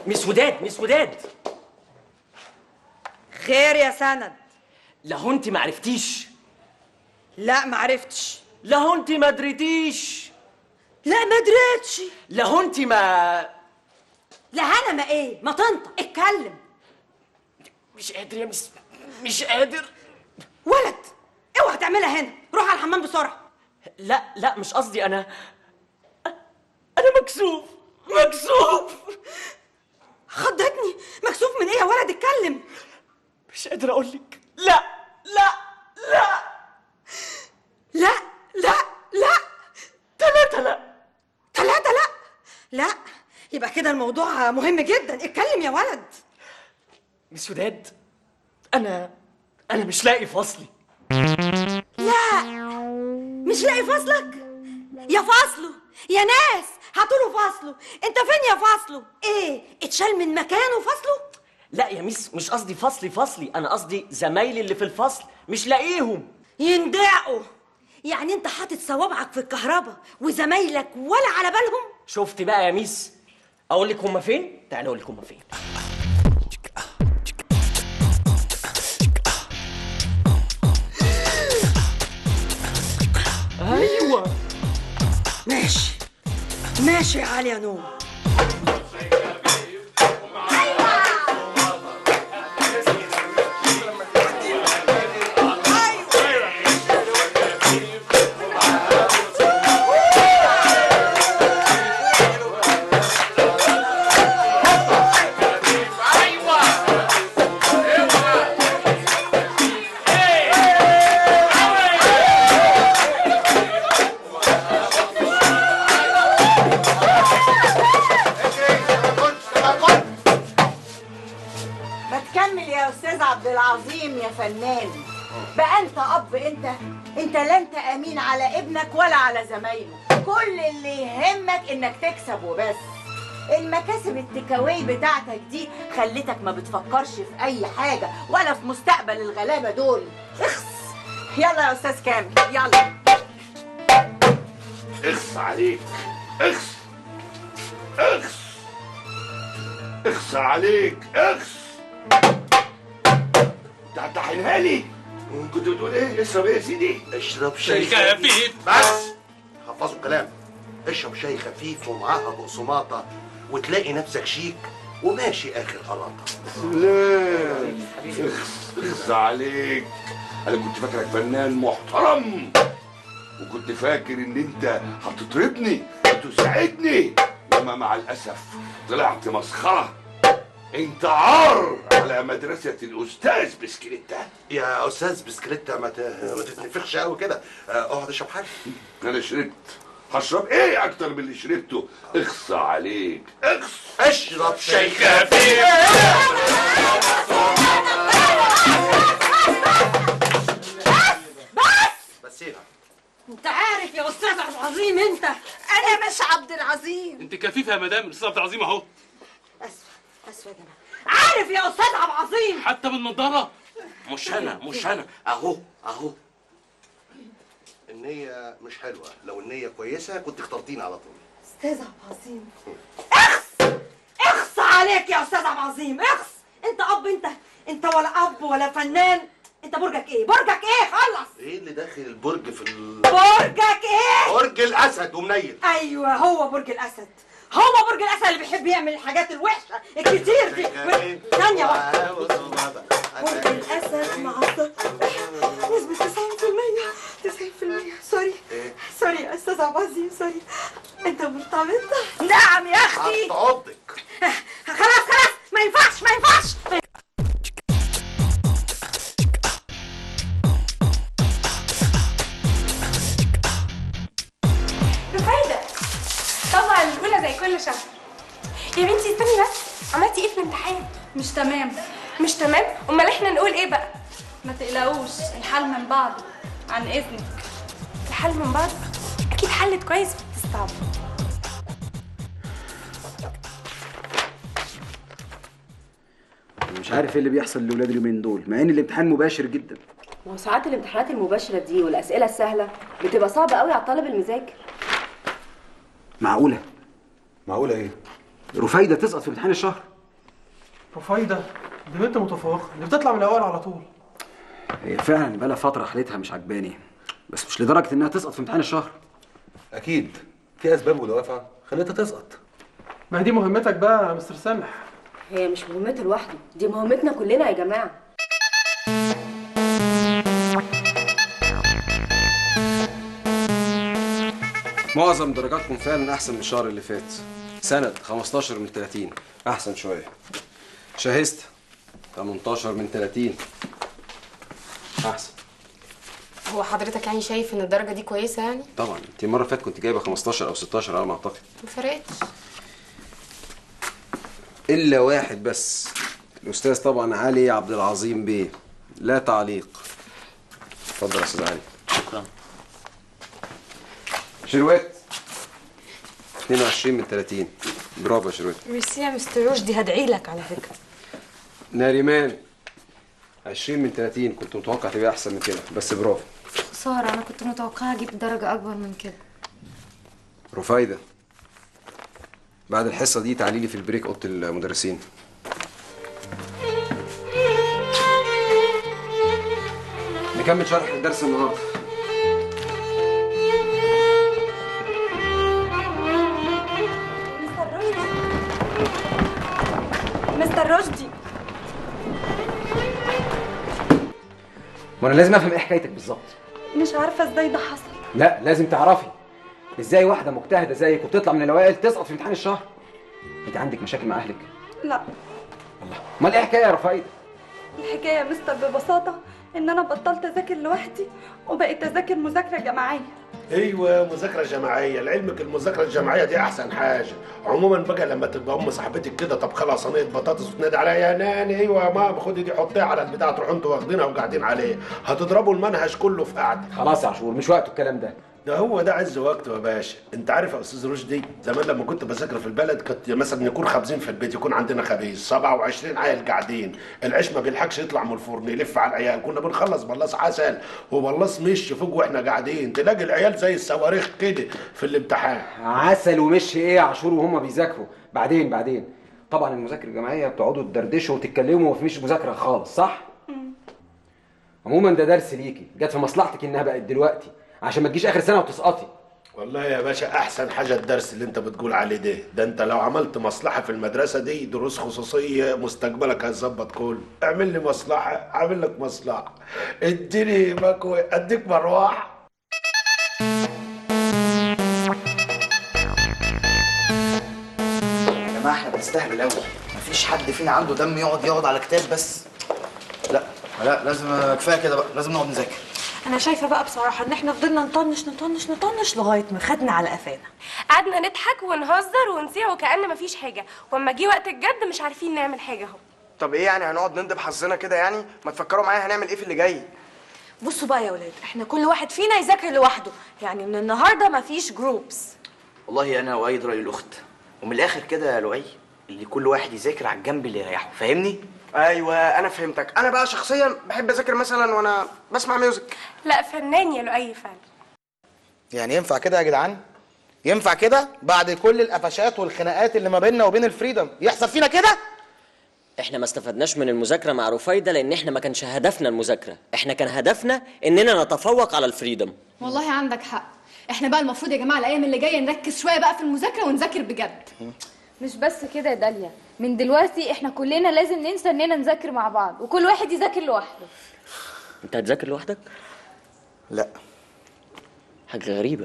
مس وداد مس وداد خير يا سند لهو انت ما عرفتيش لا ما عرفتش لهو انت ما دريتيش لا ما دريتش لهو انت ما لا انا ما ايه ما تنطق اتكلم مش قادر يا مس مش قادر ولد اوعى تعملها هنا روح على الحمام بسرعه لا لا مش قصدي انا انا مكسوف مكسوف خضتني مكسوف من ايه يا ولد اتكلم مش قادر اقول لك لا لا لا لا لا لا ثلاثة لا ثلاثة لا لا يبقى كده الموضوع مهم جدا اتكلم يا ولد مس وداد انا انا مش لاقي فصلي لا مش لاقي فصلك يا فصله يا ناس هاتوله فصله انت فين يا فصله ايه اتشال من مكانه فصله لا يا ميس مش قصدي فصلي فصلي انا قصدي زمايلي اللي في الفصل مش لاقيهم يندعوا يعني انت حاطط صوابعك في الكهرباء وزمايلك ولا على بالهم شفت بقى يا ميس اقول لك هما فين تعالى اقول لك هما فين ايوه ماشي ماشي يا علي يا نور ما تكمل يا استاذ عبد العظيم يا فنان بقى انت اب انت انت لا انت امين على ابنك ولا على زمايله كل اللي يهمك انك تكسب وبس المكاسب التكاوي بتاعتك دي خلتك ما بتفكرش في اي حاجه ولا في مستقبل الغلابه دول اخس يلا يا استاذ كامل يلا اخس عليك اخس اخس اخس عليك اخس انت هتحلها لي كنت بتقول ايه اشرب ايه يا سيدي اشرب شاي شاي خفيف. بس حفظوا الكلام اشرب شاي خفيف ومعاها بقسماطه وتلاقي نفسك شيك وماشي اخر قلاطه لا اخس اخس عليك انا كنت فاكرك فنان محترم وكنت فاكر ان انت هتطربني وتساعدني وما مع الاسف طلعت مسخره انت عار على مدرسه الاستاذ بسكريتا يا استاذ بسكريتا ما ت- ما تتنفخش قوي كده آه، اقعد اشرب حاجه انا شربت هشرب ايه اكتر من اللي شربته اخص عليك اخص اشرب شاي خفيف بس هنا انت عارف يا استاذ عبد العظيم انت انا مش عبد العظيم انت كفيفه يا مدام الاستاذ عبد العظيم اهو اسفه اسفه يا جماعه عارف يا استاذ عبد العظيم حتى بالنضاره مش انا مش انا اهو اهو النية مش حلوة لو النية كويسة كنت اخترتيني على طول استاذ عبد العظيم اخس اخس عليك يا استاذ عبد العظيم اخس انت اب انت انت ولا اب ولا فنان انت برجك ايه برجك ايه خلص ايه اللي داخل البرج في ال... برجك ايه برج الاسد ومنيل ايوه هو برج الاسد هو برج الاسد اللي بيحب يعمل الحاجات الوحشه الكتير دي ثانيه واحده برج الاسد مع الصبح نسبة 90% 90% سوري سوري يا استاذ عبد العزيز سوري انت مرتبط نعم يا اختي هتعضك خلاص خلاص ما ينفعش ما ينفعش رفايدة طبعا الأولى زي كل شهر يا بنتي استني بس عملتي ايه في الامتحان؟ مش تمام مش تمام؟ امال احنا نقول ايه بقى؟ ما تقلقوش الحل من بعض عن اذنك الحل من بعض؟ اكيد حلت كويس بتستعب مش عارف ايه اللي بيحصل لاولاد اليومين دول مع ان الامتحان مباشر جدا وساعات الامتحانات المباشرة دي والأسئلة السهلة بتبقى صعبة قوي على الطالب المذاكر معقوله معقولة ايه؟ رفايده تسقط في امتحان الشهر رفايدة دي بنت متفوقة دي بتطلع من الأوائل على طول هي فعلا بقالها فتره حالتها مش عجباني بس مش لدرجه انها تسقط في امتحان الشهر اكيد في اسباب ودوافع خليتها تسقط ما هي دي مهمتك بقى يا مستر سامح هي مش مهمته لوحده دي مهمتنا كلنا يا جماعه معظم درجاتكم فعلا احسن من الشهر اللي فات سند 15 من 30 احسن شويه شاهست 18 من 30 احسن هو حضرتك يعني شايف ان الدرجه دي كويسه يعني طبعا انت المره اللي فاتت كنت جايبه 15 او 16 على ما اعتقد ما فرقتش الا واحد بس الاستاذ طبعا علي عبد العظيم بيه لا تعليق اتفضل يا استاذ علي شكرا شروات 22 من 30 برافو يا شروات ميرسي يا مستر رشدي هدعي لك على فكره ناريمان 20 من 30 كنت متوقع تبقى احسن من كده بس برافو خسارة أنا كنت متوقعة أجيب درجة أكبر من كده رفايدة بعد الحصة دي تعالي لي في البريك أوضة المدرسين نكمل شرح الدرس النهارده مستر رشدي ما انا لازم افهم ايه حكايتك بالظبط مش عارفه ازاي ده حصل لا لازم تعرفي ازاي واحده مجتهده زيك وبتطلع من الاوائل تسقط في امتحان الشهر انت عندك مشاكل مع اهلك لا امال ايه الحكايه يا رفايده الحكايه يا مستر ببساطه ان انا بطلت اذاكر لوحدي وبقيت اذاكر مذاكره جماعيه ايوه مذاكره جماعيه لعلمك المذاكره الجماعيه دي احسن حاجه عموما بقى لما تبقى ام صاحبتك كده طب خلاص صينيه بطاطس وتنادي عليها يا ناني ايوه يا ماما خدي دي حطيها على البتاع تروحوا انتوا واخدينها وقاعدين عليه هتضربوا المنهج كله في قعده خلاص يا عاشور مش وقته الكلام ده ده هو ده عز وقته يا باشا انت عارف يا استاذ رشدي زمان لما كنت بذاكر في البلد كنت مثلا يكون خابزين في البيت يكون عندنا خبيز 27 عيل قاعدين العيش ما بيلحقش يطلع من الفرن يلف على العيال كنا بنخلص بلاص عسل وبلاص مش فوق واحنا قاعدين تلاقي العيال زي الصواريخ كده في الامتحان عسل ومش ايه يا عاشور وهم بيذاكروا بعدين بعدين طبعا المذاكره الجماعيه بتقعدوا تدردشوا وتتكلموا ومفيش مذاكره خالص صح عموما ده درس ليكي جت في مصلحتك انها بقت دلوقتي عشان ما تجيش اخر سنه وتسقطي والله يا باشا احسن حاجه الدرس اللي انت بتقول عليه ده ده انت لو عملت مصلحه في المدرسه دي دروس خصوصيه مستقبلك هيتظبط كله اعمل لي مصلحه اعمل لك مصلحه اديني مكوى اديك مروحه يا جماعه احنا بنستهبل قوي مفيش حد فينا عنده دم يقعد يقعد على كتاب بس لا لا لازم كفايه كده بقى لازم نقعد نذاكر انا شايفه بقى بصراحه ان احنا فضلنا نطنش نطنش نطنش لغايه ما خدنا على قفانا قعدنا نضحك ونهزر ونسيع وكأن مفيش حاجه واما جه وقت الجد مش عارفين نعمل حاجه اهو طب ايه يعني هنقعد ندب حظنا كده يعني ما تفكروا معايا هنعمل ايه في اللي جاي بصوا بقى يا ولاد احنا كل واحد فينا يذاكر لوحده يعني من النهارده مفيش جروبس والله انا اؤيد راي الاخت ومن الاخر كده يا لؤي اللي كل واحد يذاكر على الجنب اللي يريحه فاهمني ايوه انا فهمتك انا بقى شخصيا بحب اذاكر مثلا وانا بسمع ميوزك لا فنان يا لؤي فعلا يعني ينفع كده يا جدعان ينفع كده بعد كل القفشات والخناقات اللي ما بيننا وبين الفريدم يحصل فينا كده احنا ما استفدناش من المذاكره مع رفايده لان احنا ما كانش هدفنا المذاكره احنا كان هدفنا اننا نتفوق على الفريدم والله عندك حق احنا بقى المفروض يا جماعة الأيام اللي جاية نركز شوية بقى في المذاكرة ونذاكر بجد مش بس كده يا داليا من دلوقتي احنا كلنا لازم ننسى اننا نذاكر مع بعض وكل واحد يذاكر لوحده انت هتذاكر لوحدك لا حاجه غريبه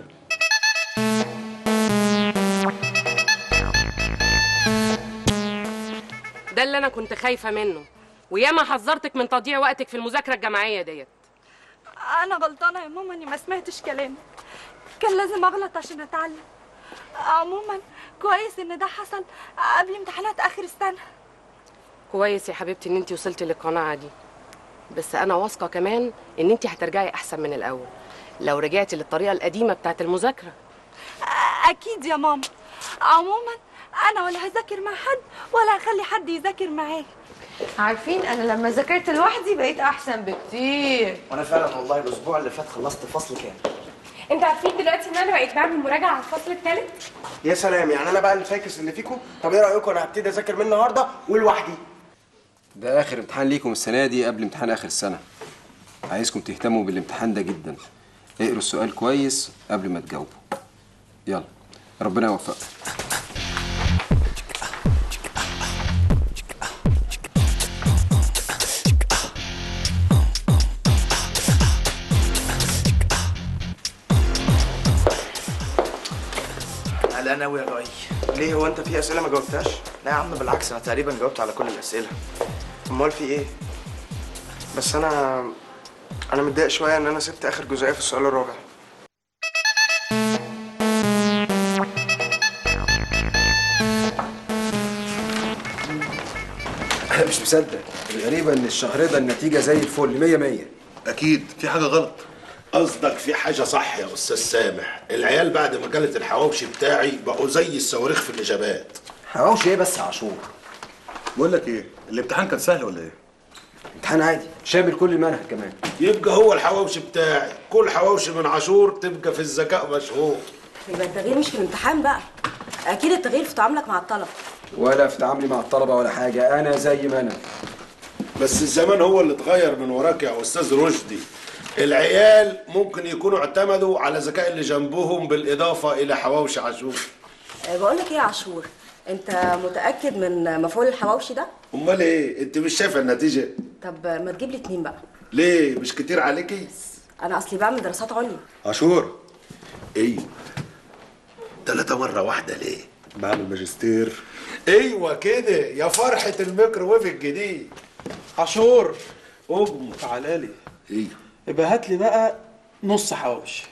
ده اللي انا كنت خايفه منه وياما حذرتك من تضييع وقتك في المذاكره الجماعيه ديت انا غلطانه يا ماما اني ما سمعتش كلامك كان لازم اغلط عشان اتعلم عموما كويس ان ده حصل قبل امتحانات اخر السنه كويس يا حبيبتي ان انت وصلتي للقناعه دي بس انا واثقه كمان ان انت هترجعي احسن من الاول لو رجعتي للطريقه القديمه بتاعت المذاكره اكيد يا ماما عموما انا ولا هذاكر مع حد ولا هخلي حد يذاكر معايا عارفين انا لما ذاكرت لوحدي بقيت احسن بكتير وانا فعلا والله الاسبوع اللي فات خلصت فصل كامل انتوا عارفين دلوقتي ان انا بقيت بعمل مراجعه على الفصل الثالث يا سلام يعني انا بقى الفاكس اللي فيكم طب ايه رايكم انا هبتدي اذاكر من النهارده ولوحدي ده اخر امتحان ليكم السنه دي قبل امتحان اخر السنه عايزكم تهتموا بالامتحان ده جدا اقروا السؤال كويس قبل ما تجاوبوا يلا ربنا يوفقكم قلقان قوي يا لؤي ليه هو انت في اسئله ما جاوبتهاش لا يا عم بالعكس انا تقريبا جاوبت على كل الاسئله امال في ايه بس انا انا متضايق شويه ان انا سبت اخر جزئيه في السؤال الرابع انا مش مصدق الغريبه ان الشهر ده النتيجه زي الفل 100 100 اكيد في حاجه غلط قصدك في حاجه صح يا استاذ سامح العيال بعد ما كانت الحواوشي بتاعي بقوا زي الصواريخ في الاجابات حواوشي ايه بس يا عاشور بقول لك ايه الامتحان كان سهل ولا ايه امتحان عادي شامل كل المنهج كمان يبقى هو الحواوشي بتاعي كل حواوشي من عاشور تبقى في الذكاء مشهور يبقى التغيير مش في الامتحان بقى اكيد التغيير في تعاملك مع الطلبه ولا في تعاملي مع الطلبه ولا حاجه انا زي ما انا بس الزمان هو اللي اتغير من وراك يا استاذ رشدي العيال ممكن يكونوا اعتمدوا على ذكاء اللي جنبهم بالاضافه الى حواوشي عاشور أه، بقول لك ايه يا عاشور انت متاكد من مفعول الحواوشي ده امال ايه انت مش شايفه النتيجه طب ما تجيب لي اتنين بقى ليه مش كتير عليكي انا اصلي بعمل دراسات عليا عاشور ايه تلاتة مرة واحدة ليه؟ بعمل ماجستير ايوه كده يا فرحة الميكروويف الجديد عاشور قوم تعالى لي ايه يبقى هات لي بقى نص حواوشي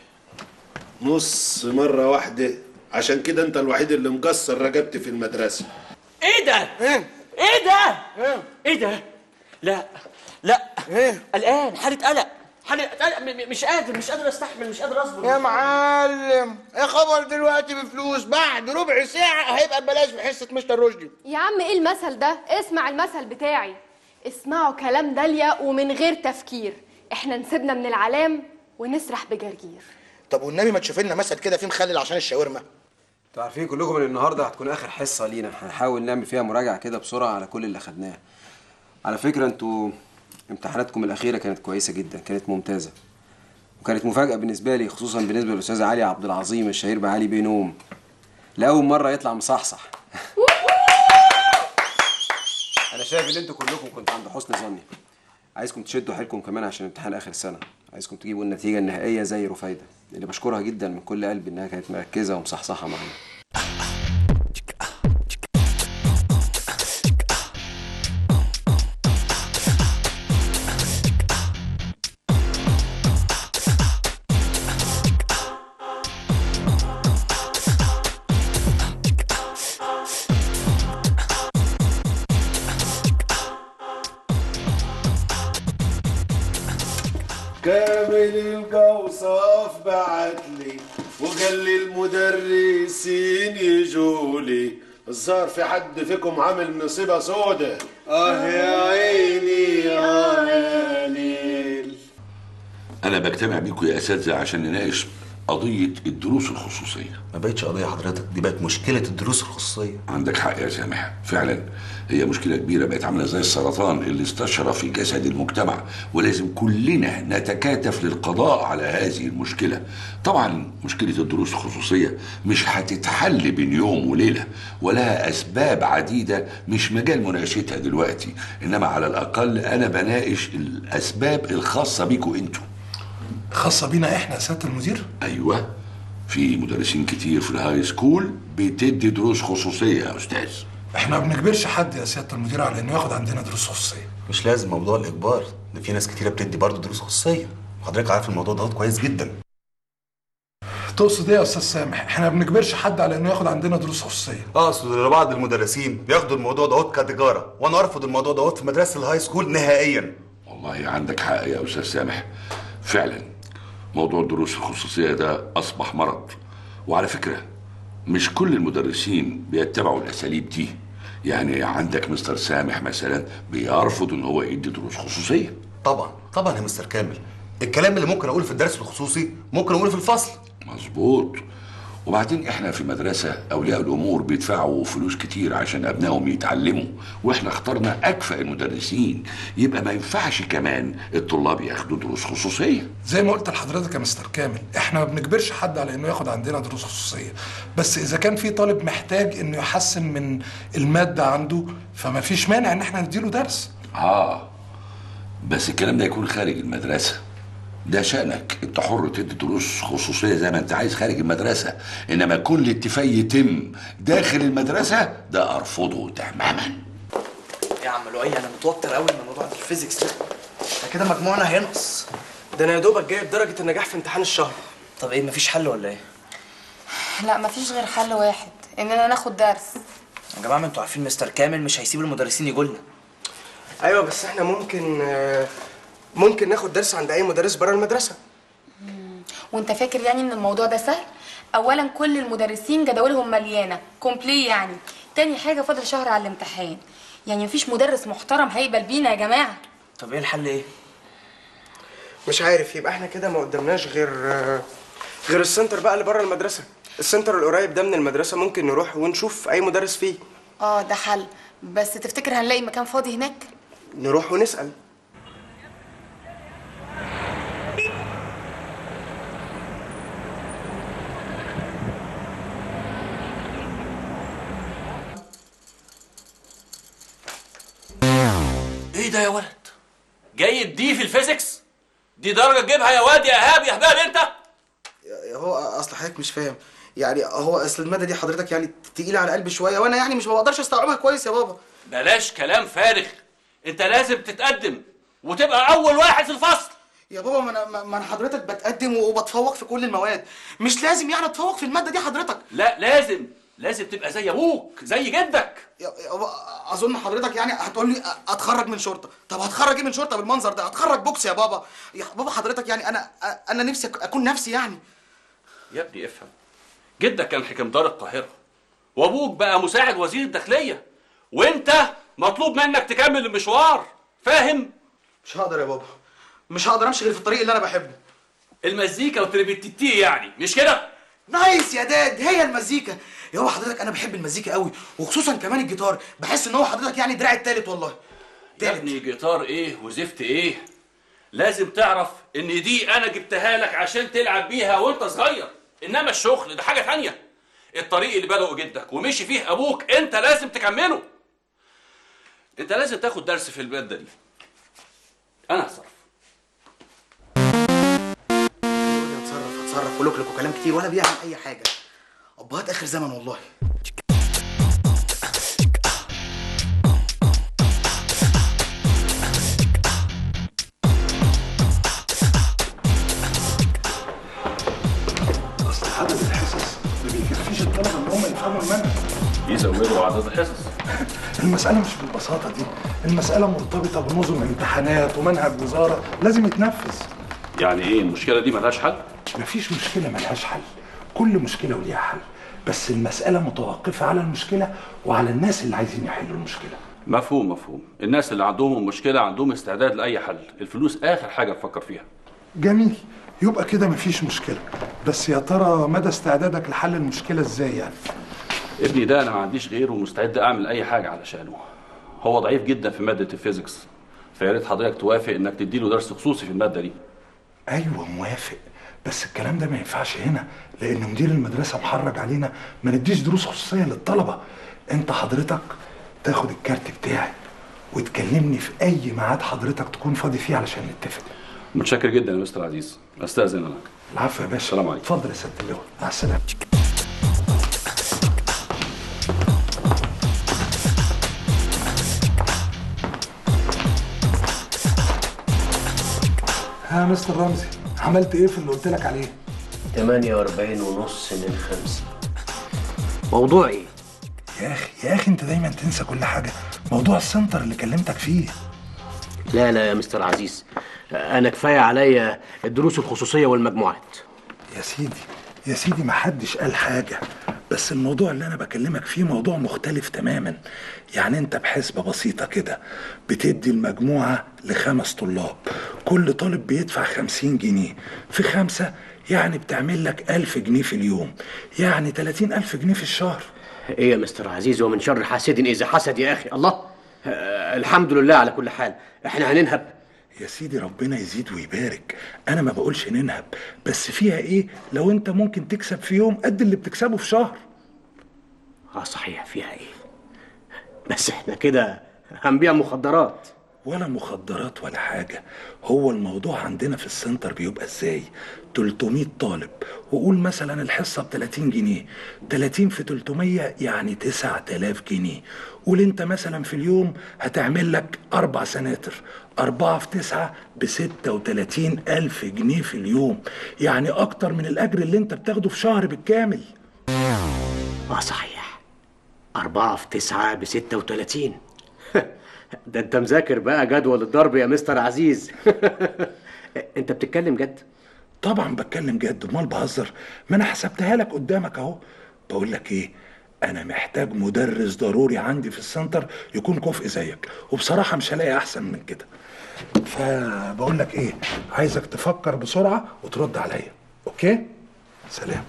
نص مرة واحدة عشان كده انت الوحيد اللي مقصر رقبتي في المدرسة ايه ده؟ ايه؟ ايه ده؟ ايه ده؟ لا لا ايه؟ قلقان حالة قلق حالة قلق م- م- مش قادر مش قادر استحمل مش قادر اصبر يا معلم ايه خبر دلوقتي بفلوس بعد ربع ساعة هيبقى ببلاش في حصة مستر رشدي يا عم ايه المثل ده اسمع المثل بتاعي اسمعوا كلام داليا ومن غير تفكير احنا نسيبنا من العلام ونسرح بجرجير طب والنبي ما تشوف لنا مثل كده فيه مخلل عشان الشاورما انتوا عارفين كلكم ان النهارده هتكون اخر حصه لينا هنحاول نعمل فيها مراجعه كده بسرعه على كل اللي خدناه على فكره انتوا امتحاناتكم الاخيره كانت كويسه جدا كانت ممتازه وكانت مفاجاه بالنسبه لي خصوصا بالنسبه للاستاذ علي عبد العظيم الشهير بعلي بيه نوم لاول مره يطلع مصحصح انا شايف ان انتوا كلكم كنتوا عند حسن ظني عايزكم تشدوا حيلكم كمان عشان امتحان اخر السنه عايزكم تجيبوا النتيجه النهائيه زي رفايده اللي بشكرها جدا من كل قلبي انها كانت مركزه ومصحصحه معانا كامل القوصاف بعت لي وقال لي المدرسين يجولي الظاهر في حد فيكم عامل مصيبة سودة اه يا عيني اه يا ليل انا بجتمع بيكم يا اساتذه عشان نناقش قضيه الدروس الخصوصيه ما بقتش قضيه حضرتك دي بقت مشكله الدروس الخصوصيه عندك حق يا سامح فعلا هي مشكله كبيره بقت عامله زي السرطان اللي استشرى في جسد المجتمع ولازم كلنا نتكاتف للقضاء على هذه المشكله طبعا مشكله الدروس الخصوصيه مش هتتحل بين يوم وليله ولها اسباب عديده مش مجال مناقشتها دلوقتي انما على الاقل انا بناقش الاسباب الخاصه بيكم انتوا خاصة بينا احنا يا سيادة المدير ايوه في مدرسين كتير في الهاي سكول بتدي دروس خصوصيه يا استاذ احنا ما بنجبرش حد يا سيادة المدير على انه ياخد عندنا دروس خصوصية مش لازم موضوع الاجبار ده في ناس كتيره بتدي برضه دروس خصوصيه وحضرتك عارف الموضوع ده كويس جدا تقصد ايه يا استاذ سامح احنا ما بنجبرش حد على انه ياخد عندنا دروس خصوصية اقصد ان بعض المدرسين بياخدوا الموضوع دوت كتجاره وانا ارفض الموضوع دوت في مدرسه الهاي سكول نهائيا والله عندك حق يا استاذ سامح فعلا موضوع الدروس الخصوصيه ده اصبح مرض وعلى فكره مش كل المدرسين بيتبعوا الاساليب دي يعني عندك مستر سامح مثلا بيرفض ان هو يدي دروس خصوصيه طبعا طبعا يا مستر كامل الكلام اللي ممكن اقوله في الدرس الخصوصي ممكن اقوله في الفصل مظبوط وبعدين احنا في مدرسة اولياء الامور بيدفعوا فلوس كتير عشان ابنائهم يتعلموا واحنا اخترنا اكفأ المدرسين يبقى ما ينفعش كمان الطلاب ياخدوا دروس خصوصية زي ما قلت لحضرتك يا مستر كامل احنا ما بنجبرش حد على انه ياخد عندنا دروس خصوصيه بس اذا كان في طالب محتاج انه يحسن من الماده عنده فما فيش مانع ان احنا نديله درس اه بس الكلام ده يكون خارج المدرسة ده شأنك انت حر تدي دروس خصوصية زي ما انت عايز خارج المدرسة انما كل اتفاق يتم داخل المدرسة ده ارفضه تماما يا عم لؤي انا متوتر قوي من موضوع الفيزيكس ده ده كده مجموعنا هينقص ده انا يا دوبك جايب درجه النجاح في امتحان الشهر طب ايه مفيش حل ولا ايه لا مفيش غير حل واحد اننا ناخد درس يا جماعه ما انتوا عارفين مستر كامل مش هيسيب المدرسين يجوا لنا ايوه بس احنا ممكن آه، ممكن ناخد درس عند اي مدرس بره المدرسه وانت فاكر يعني ان الموضوع ده سهل اولا كل المدرسين جداولهم مليانه كومبلي يعني تاني حاجه فاضل شهر على الامتحان يعني مفيش مدرس محترم هيقبل بينا يا جماعه طب ايه الحل ايه مش عارف يبقى احنا كده ما قدامناش غير آه، غير السنتر بقى اللي بره المدرسه السنتر القريب ده من المدرسه ممكن نروح ونشوف اي مدرس فيه اه ده حل بس تفتكر هنلاقي مكان فاضي هناك نروح ونسال ايه ده يا ولد جايب دي في الفيزيكس دي درجه تجيبها يا واد يا ايهاب يا هبال انت هو اصل حضرتك مش فاهم يعني هو اصل الماده دي حضرتك يعني تقيله على قلبي شويه وانا يعني مش بقدرش استوعبها كويس يا بابا بلاش كلام فارغ انت لازم تتقدم وتبقى اول واحد في الفصل يا بابا ما انا ما انا حضرتك بتقدم وبتفوق في كل المواد مش لازم يعني اتفوق في الماده دي حضرتك لا لازم لازم تبقى زي ابوك زي جدك يا يا بابا اظن حضرتك يعني هتقول لي اتخرج من شرطه طب هتخرج ايه من شرطه بالمنظر ده هتخرج بوكس يا بابا يا بابا حضرتك يعني انا انا نفسي أك- اكون نفسي يعني يا ابني افهم جدك كان حكمدار القاهره وابوك بقى مساعد وزير الداخليه وانت مطلوب منك تكمل المشوار فاهم مش هقدر يا بابا مش هقدر امشي غير في الطريق اللي انا بحبه المزيكا وتريبتتي يعني مش كده نايس يا داد هي المزيكا يا بابا حضرتك انا بحب المزيكا قوي وخصوصا كمان الجيتار بحس ان هو حضرتك يعني دراعي التالت والله يا ابني جيتار ايه وزفت ايه لازم تعرف ان دي انا جبتها لك عشان تلعب بيها وانت صغير انما الشغل ده حاجه تانية الطريق اللي بدأه جدك ومشي فيه ابوك انت لازم تكمله انت لازم تاخد درس في الماده دي انا هتصرف هتصرف هتصرف ولوكلك وكلام كتير ولا بيعمل اي حاجه ابهات اخر زمن والله اصل عدد الحصص ما بيكفيش الطلبه ان هم يفهموا المنهج يزودوا عدد الحصص المسألة مش بالبساطة دي المسألة مرتبطة بنظم امتحانات ومنهج وزارة لازم يتنفذ يعني ايه المشكله دي ملهاش حل مفيش مشكلة ملهاش حل كل مشكلة وليها حل بس المسألة متوقفة على المشكلة وعلى الناس اللي عايزين يحلوا المشكلة مفهوم مفهوم الناس اللي عندهم مشكله عندهم استعداد لاي حل الفلوس اخر حاجه نفكر فيها جميل يبقى كده مفيش مشكلة بس يا ترى مدى استعدادك لحل المشكلة ازاي يعني ابني ده انا ما عنديش غيره ومستعد اعمل اي حاجه علشانه هو ضعيف جدا في ماده الفيزيكس فيا ريت حضرتك توافق انك تديله درس خصوصي في الماده دي ايوه موافق بس الكلام ده ما ينفعش هنا لان مدير المدرسه محرج علينا ما نديش دروس خصوصيه للطلبه انت حضرتك تاخد الكارت بتاعي وتكلمني في اي ميعاد حضرتك تكون فاضي فيه علشان نتفق متشكر جدا يا مستر عزيز استاذن انا العفو يا باشا السلام عليكم اتفضل يا سياده اللواء مع السلامه ها يا مستر رمزي عملت ايه في اللي قلت لك عليه 48 ونص من خمسة موضوع ايه؟ يا اخي يا اخي انت دايما تنسى كل حاجه موضوع السنتر اللي كلمتك فيه لا لا يا مستر عزيز انا كفايه عليا الدروس الخصوصيه والمجموعات يا سيدي يا سيدي ما حدش قال حاجة بس الموضوع اللي أنا بكلمك فيه موضوع مختلف تماما يعني أنت بحسبة بسيطة كده بتدي المجموعة لخمس طلاب كل طالب بيدفع خمسين جنيه في خمسة يعني بتعمل لك ألف جنيه في اليوم يعني تلاتين ألف جنيه في الشهر ايه يا مستر عزيز ومن شر حاسد اذا حسد يا اخي الله آه، الحمد لله على كل حال احنا هننهب يا سيدي ربنا يزيد ويبارك انا ما بقولش ننهب بس فيها ايه لو انت ممكن تكسب في يوم قد اللي بتكسبه في شهر اه صحيح فيها ايه بس احنا كده هنبيع مخدرات ولا مخدرات ولا حاجة هو الموضوع عندنا في السنتر بيبقى ازاي 300 طالب وقول مثلا الحصة ب 30 جنيه 30 في 300 يعني 9000 جنيه قول انت مثلا في اليوم هتعمل لك أربع سناتر أربعة في تسعة ب 36 ألف جنيه في اليوم يعني أكتر من الأجر اللي انت بتاخده في شهر بالكامل اه صحيح أربعة في تسعة بستة وتلاتين ده انت مذاكر بقى جدول الضرب يا مستر عزيز انت بتتكلم جد طبعا بتكلم جد امال بهزر ما انا حسبتها لك قدامك اهو بقول لك ايه انا محتاج مدرس ضروري عندي في السنتر يكون كفء زيك وبصراحه مش هلاقي احسن من كده فبقول لك ايه عايزك تفكر بسرعه وترد عليا اوكي سلام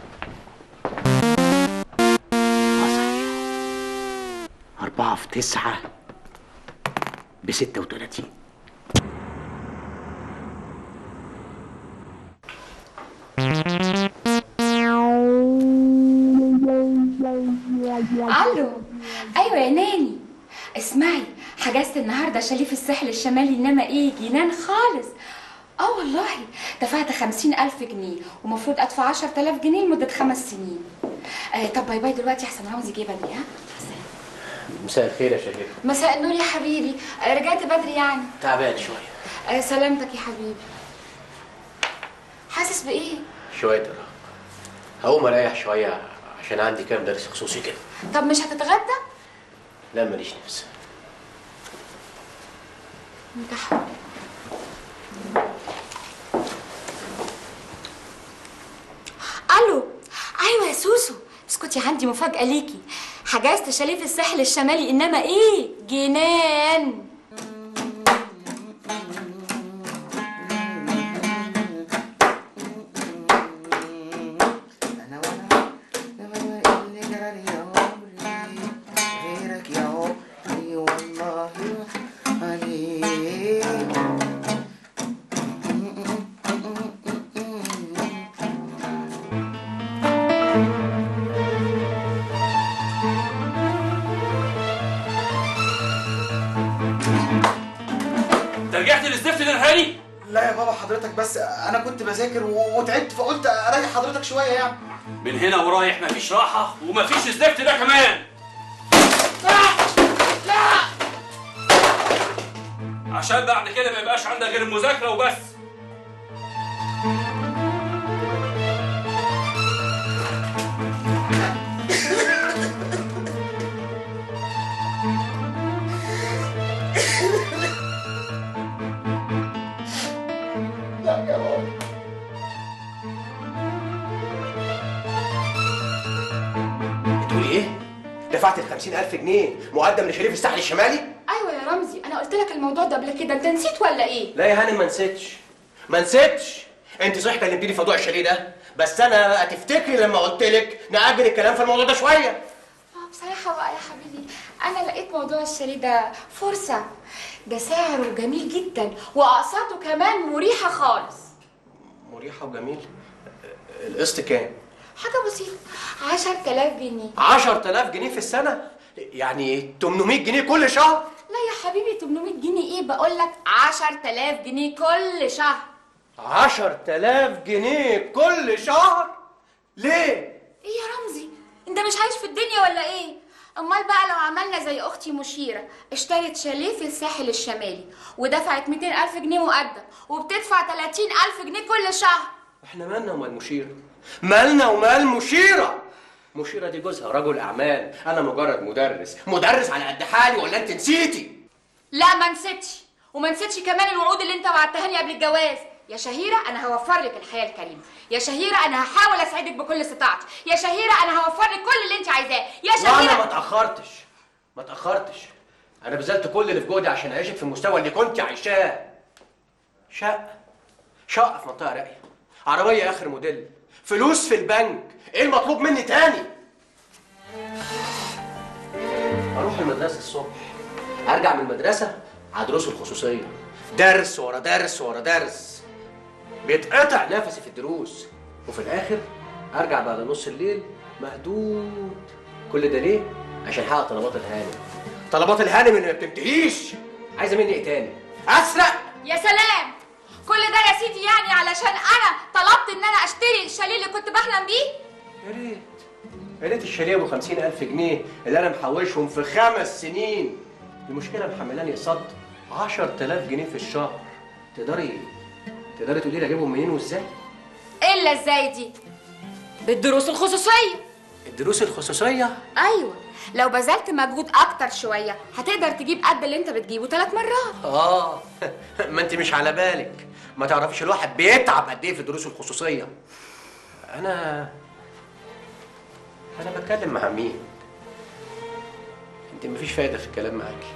أربعة في تسعة بستة وتلاتين الو ايوه يا ناني اسمعي حجزت النهارده شاليه في الساحل الشمالي انما ايه جنان خالص اه والله دفعت خمسين ألف جنيه ومفروض أدفع عشر تلاف جنيه لمدة خمس سنين آه طب باي باي دلوقتي أحسن رمزي جه بدري ها مساء الخير يا شهير مساء النور يا حبيبي آه رجعت بدري يعني تعبان شوية آه سلامتك يا حبيبي حاسس بإيه؟ شوية إرهاق هقوم أريح شوية عشان عندي كام درس خصوصي كده طب مش هتتغدى؟ لا ماليش نفس انت حر الو ايوه يا سوسو اسكتي عندي مفاجأة ليكي حجزت شاليه في الساحل الشمالي انما ايه جنان غيرك يا عمري والله عليك انت رجعت للزفت ده هاني لا يا بابا حضرتك بس انا كنت بذاكر و- وتعبت فقلت اريح حضرتك شويه يعني من هنا ورايح مفيش راحه ومفيش الزفت ده كمان عشان بعد كده ما يبقاش عندك غير المذاكره وبس بتقولي إيه؟ دفعت ال 50000 جنيه مقدم لشريف الساحل الشمالي؟ ايوه يا رمزي انا قلت لك الموضوع ده قبل كده انت نسيت ولا ايه لا يا هانم ما نسيتش ما نسيتش انت صحيح كلمتني في موضوع الشاليه ده بس انا بقى تفتكري لما قلت لك نأجل الكلام في الموضوع ده شويه آه، بصراحة بقى يا حبيبي أنا لقيت موضوع الشاليه ده فرصة ده سعره جميل جدا وأقساطه كمان مريحة خالص مريحه وجميل القسط كام؟ حاجة بسيطة 10000 جنيه 10000 جنيه في السنه يعني 800 جنيه كل شهر لا يا حبيبي 800 جنيه إيه بقول لك 10000 جنيه كل شهر 10000 جنيه كل شهر ليه؟ إيه يا رمزي أنت مش عايش في الدنيا ولا إيه أمال بقى لو عملنا زي أختي مشيرة اشترت شاليه في الساحل الشمالي ودفعت 200000 جنيه مقدم وبتدفع 30000 جنيه كل شهر احنا مالنا ومال مشيرة مالنا ومال مشيرة مشيرة دي جوزها رجل أعمال أنا مجرد مدرس مدرس على قد حالي ولا أنت نسيتي لا ما نسيتش وما نسيتش كمان الوعود اللي انت وعدتها لي قبل الجواز يا شهيرة أنا هوفر لك الحياة الكريمة يا شهيرة أنا هحاول أسعدك بكل استطاعتي يا شهيرة أنا هوفر لك كل اللي أنت عايزاه يا وأنا ما شهيرة اتأخرتش ما اتأخرتش أنا بذلت كل اللي في جهدي عشان أعيشك في المستوى اللي كنت عايشاه شقة شقة في منطقة راقية عربيه اخر موديل فلوس في البنك ايه المطلوب مني تاني اروح المدرسه الصبح ارجع من المدرسه على دروس الخصوصيه درس ورا درس ورا درس بيتقطع نفسي في الدروس وفي الاخر ارجع بعد نص الليل مهدود كل ده ليه عشان احقق طلبات الهانم طلبات الهانم اللي ما بتنتهيش عايزه مني ايه تاني اسرق يا سلام كل ده يا سيدي يعني علشان انا طلبت ان انا اشتري الشاليه اللي كنت بحلم بيه يا ريت يا ريت الشاليه ابو 50000 جنيه اللي انا محوشهم في خمس سنين المشكله محملاني قسط 10000 جنيه في الشهر تقدري تقدري تقولي لي اجيبهم منين وازاي الا ازاي دي بالدروس الخصوصيه الدروس الخصوصيه ايوه لو بذلت مجهود اكتر شويه هتقدر تجيب قد اللي انت بتجيبه ثلاث مرات اه ما انت مش على بالك ما تعرفش الواحد بيتعب قد ايه في الدروس الخصوصيه انا انا بتكلم مع مين انت مفيش فايده في الكلام معاكي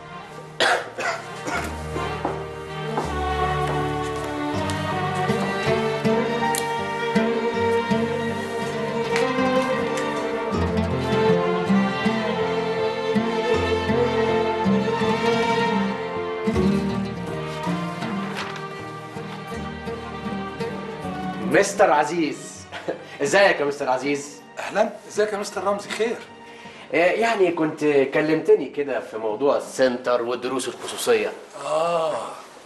مستر عزيز ازيك يا مستر عزيز اهلا ازيك يا مستر رمزي خير يعني كنت كلمتني كده في موضوع السنتر والدروس الخصوصيه اه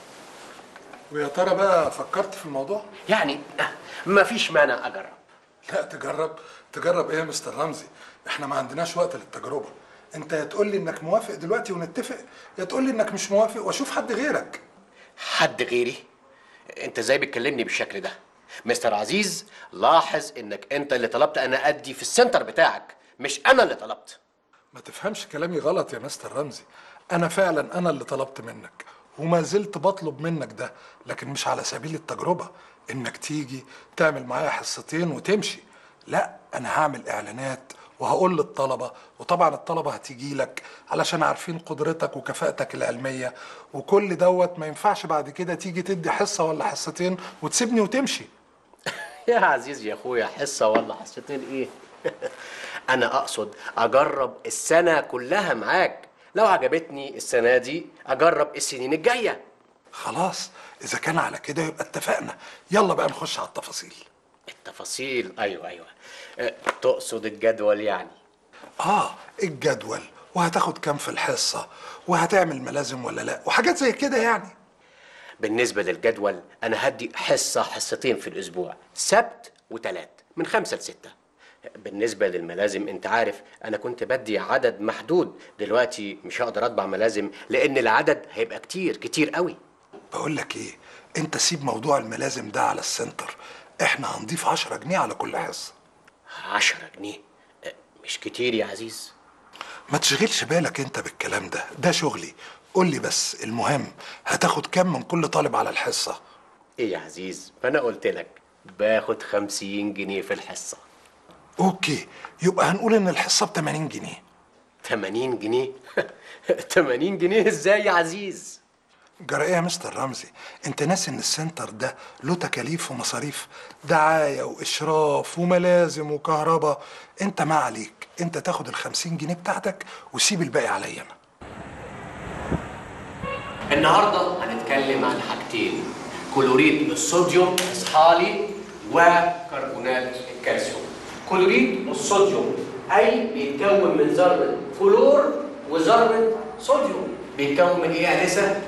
ويا ترى بقى فكرت في الموضوع يعني مفيش مانع اجرب لا تجرب تجرب ايه يا مستر رمزي احنا ما عندناش وقت للتجربه انت يا تقول لي انك موافق دلوقتي ونتفق يا تقول لي انك مش موافق واشوف حد غيرك حد غيري انت ازاي بتكلمني بالشكل ده مستر عزيز لاحظ انك انت اللي طلبت انا ادي في السنتر بتاعك مش انا اللي طلبت ما تفهمش كلامي غلط يا مستر رمزي انا فعلا انا اللي طلبت منك وما زلت بطلب منك ده لكن مش على سبيل التجربه انك تيجي تعمل معايا حصتين وتمشي لا انا هعمل اعلانات وهقول للطلبة وطبعا الطلبة هتيجي لك علشان عارفين قدرتك وكفاءتك العلمية وكل دوت ما ينفعش بعد كده تيجي تدي حصة ولا حصتين وتسيبني وتمشي يا عزيز يا اخويا حصه ولا حصتين ايه انا اقصد اجرب السنه كلها معاك لو عجبتني السنه دي اجرب السنين الجايه خلاص اذا كان على كده يبقى اتفقنا يلا بقى نخش على التفاصيل التفاصيل ايوه ايوه أه، تقصد الجدول يعني اه الجدول وهتاخد كام في الحصة وهتعمل ملازم ولا لا وحاجات زي كده يعني بالنسبه للجدول انا هدي حصه حصتين في الاسبوع سبت وتلات من خمسة لستة بالنسبة للملازم انت عارف انا كنت بدي عدد محدود دلوقتي مش هقدر اطبع ملازم لان العدد هيبقى كتير كتير قوي بقول لك ايه انت سيب موضوع الملازم ده على السنتر احنا هنضيف 10 جنيه على كل حصة عشرة جنيه أه، مش كتير يا عزيز ما تشغلش بالك انت بالكلام ده ده شغلي قول لي بس المهم هتاخد كام من كل طالب على الحصة ايه يا عزيز فانا قلت لك باخد خمسين جنيه في الحصة اوكي يبقى هنقول ان الحصة ب 80 جنيه 80 جنيه 80 جنيه ازاي يا عزيز جرى ايه يا مستر رمزي انت ناسي ان السنتر ده له تكاليف ومصاريف دعاية واشراف وملازم وكهرباء انت ما عليك انت تاخد ال 50 جنيه بتاعتك وسيب الباقي عليا انا النهارده هنتكلم عن حاجتين كلوريد الصوديوم اصحالي وكربونات الكالسيوم كلوريد الصوديوم اي بيتكون من ذره فلور وذره صوديوم بيتكون من ايه يا انسه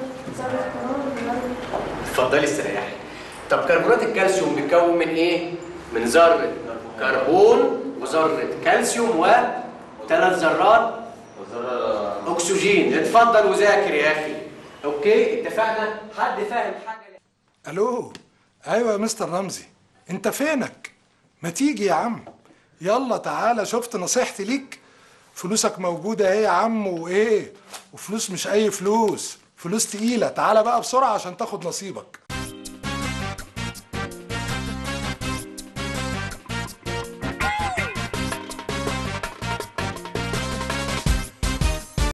اتفضلي استريحي طب كربونات الكالسيوم بيتكون من ايه من ذره كربون وذره كالسيوم وثلاث ذرات اكسجين اتفضل وذاكر يا اخي اوكي اتفقنا حد فاهم حاجه الو ايوه يا مستر رمزي انت فينك ما تيجي يا عم يلا تعالى شفت نصيحتي ليك فلوسك موجودة اهي يا عم وايه وفلوس مش اي فلوس فلوس تقيلة تعالى بقى بسرعة عشان تاخد نصيبك